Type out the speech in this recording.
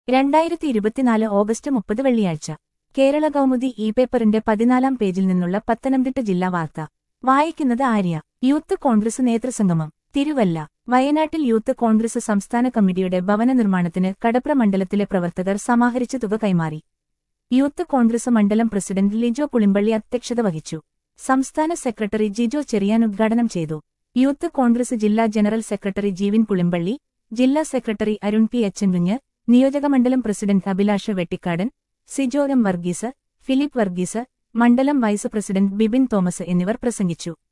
രണ്ടായിരത്തി ഇരുപത്തിനാല് ഓഗസ്റ്റ് മുപ്പത് വെള്ളിയാഴ്ച കേരള കൗമുദി ഇ പേപ്പറിന്റെ പതിനാലാം പേജിൽ നിന്നുള്ള പത്തനംതിട്ട ജില്ലാ വാർത്ത വായിക്കുന്നത് ആര്യ യൂത്ത് കോൺഗ്രസ് നേതൃസംഗമം തിരുവല്ല വയനാട്ടിൽ യൂത്ത് കോൺഗ്രസ് സംസ്ഥാന കമ്മിറ്റിയുടെ ഭവന നിർമ്മാണത്തിന് കടപ്ര മണ്ഡലത്തിലെ പ്രവർത്തകർ സമാഹരിച്ച തുക കൈമാറി യൂത്ത് കോൺഗ്രസ് മണ്ഡലം പ്രസിഡന്റ് ലിജോ പുളിമ്പള്ളി അധ്യക്ഷത വഹിച്ചു സംസ്ഥാന സെക്രട്ടറി ജിജോ ചെറിയാൻ ഉദ്ഘാടനം ചെയ്തു യൂത്ത് കോൺഗ്രസ് ജില്ലാ ജനറൽ സെക്രട്ടറി ജീവിൻ പുളിമ്പള്ളി ജില്ലാ സെക്രട്ടറി അരുൺ പി അച്ചൻകുഞ്ഞ് നിയോജകമണ്ഡലം പ്രസിഡന്റ് അഭിലാഷ് വെട്ടിക്കാടൻ സിജോ എം വർഗീസ് ഫിലിപ്പ് വർഗീസ് മണ്ഡലം വൈസ് പ്രസിഡന്റ് ബിബിൻ തോമസ് എന്നിവർ പ്രസംഗിച്ചു